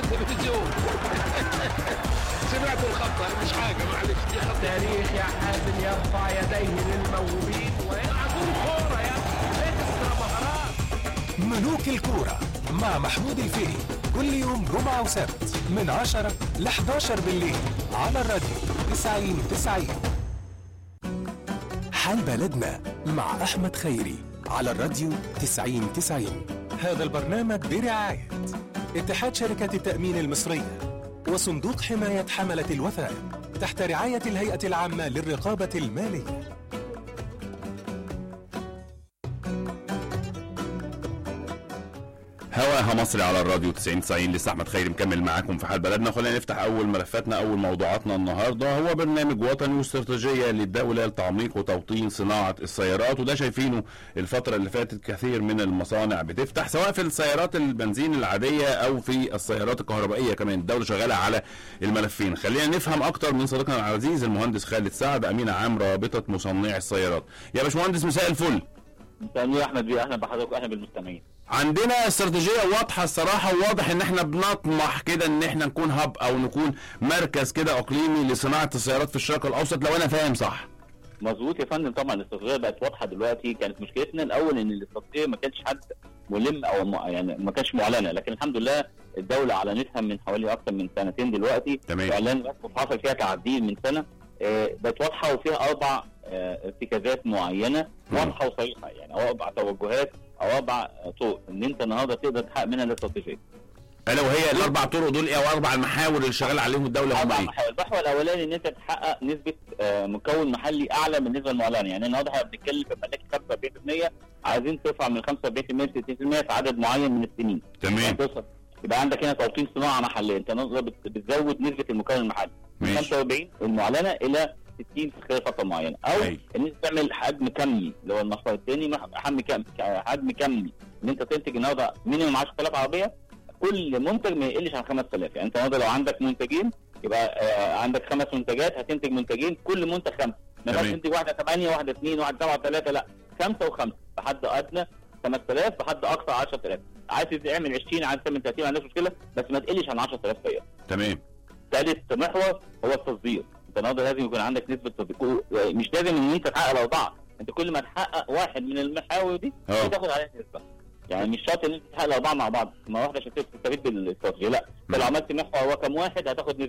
التلفزيون سمعت الخطة مش حاجة معلش دي خطة التاريخ يا حازم يرفع يديه للموهوبين ويلعبون كورة يا اكسترا مهارات ملوك الكورة مع محمود الفقي كل يوم ربع وسبت من 10 ل 11 بالليل على الراديو 90 90 حال بلدنا مع أحمد خيري على الراديو 90 90 هذا البرنامج برعاية اتحاد شركة التأمين المصرية وصندوق حماية حملة الوثائق تحت رعاية الهيئة العامة للرقابة المالية هواها مصري على الراديو 90 90 لسه احمد خيري مكمل معاكم في حال بلدنا خلينا نفتح اول ملفاتنا اول موضوعاتنا النهارده هو برنامج وطني واستراتيجيه للدوله لتعميق وتوطين صناعه السيارات وده شايفينه الفتره اللي فاتت كثير من المصانع بتفتح سواء في السيارات البنزين العاديه او في السيارات الكهربائيه كمان الدوله شغاله على الملفين خلينا نفهم اكتر من صديقنا العزيز المهندس خالد سعد امين عام رابطه مصنعي السيارات يا باشمهندس مساء الفل مساء احمد بيه اهلا بحضرتك واهلا بالمستمعين عندنا استراتيجيه واضحه الصراحه وواضح ان احنا بنطمح كده ان احنا نكون هاب او نكون مركز كده اقليمي لصناعه السيارات في الشرق الاوسط لو انا فاهم صح مظبوط يا فندم طبعا الاستراتيجيه بقت واضحه دلوقتي كانت مشكلتنا الاول ان الاستراتيجيه ما كانش حد ملم او م... يعني ما كانش معلنه لكن الحمد لله الدوله اعلنتها من حوالي اكثر من سنتين دلوقتي تمام. اعلان رسمي حصل فيها تعديل من سنه آه، بقت واضحه وفيها اربع آه، ارتكازات معينه مم. واضحه وصريحه يعني او اربع توجهات او اربع طرق ان انت النهارده تقدر تحقق منها الاستراتيجيه لو هي الاربع طرق دول ايه او اربع المحاور اللي شغال عليهم الدوله هم اربع ايه محاور المحور الاولاني ان انت تحقق نسبه آه، مكون محلي اعلى من النسبه المعلنه يعني النهارده احنا بنتكلم في ملاك 45% عايزين ترفع من 45% ل 60% في عدد معين من السنين تمام يعني توصل يبقى عندك هنا توطين صناعه محليه انت النهارده بت- بتزود نسبه المكون المحلي من ماشي 45 المعلنه الى 60 في خلال فتره معينه او أيوة. ان انت تعمل حجم كمي اللي هو المحور الثاني مح- حجم كم حجم كمي ان انت تنتج النهارده مينيموم 10000 عربيه كل منتج ما يقلش عن 5000 يعني انت النهارده لو عندك منتجين يبقى آه عندك خمس منتجات هتنتج منتجين كل منتج خمسه ما ينفعش تمام. تنتج واحده 8 واحده 2 واحده 7 3 لا خمسه وخمسه بحد ادنى 5000 بحد اقصى 10000 عايز تعمل 20 عايز تعمل 30 ما عندكش مشكله بس ما تقلش عن 10000 سياره تمام ثالث محور هو التصدير انت النهارده لازم يكون عندك نسبه تصدير مش لازم ان انت تحقق الاربعه انت كل ما تحقق واحد من المحاور دي اه. بتاخد عليها نسبه يعني مش شرط ان انت تحقق الاربعه مع بعض ما واحده عشان تستفيد بالاستراتيجيه لا انت مم. لو عملت محور رقم واحد هتاخد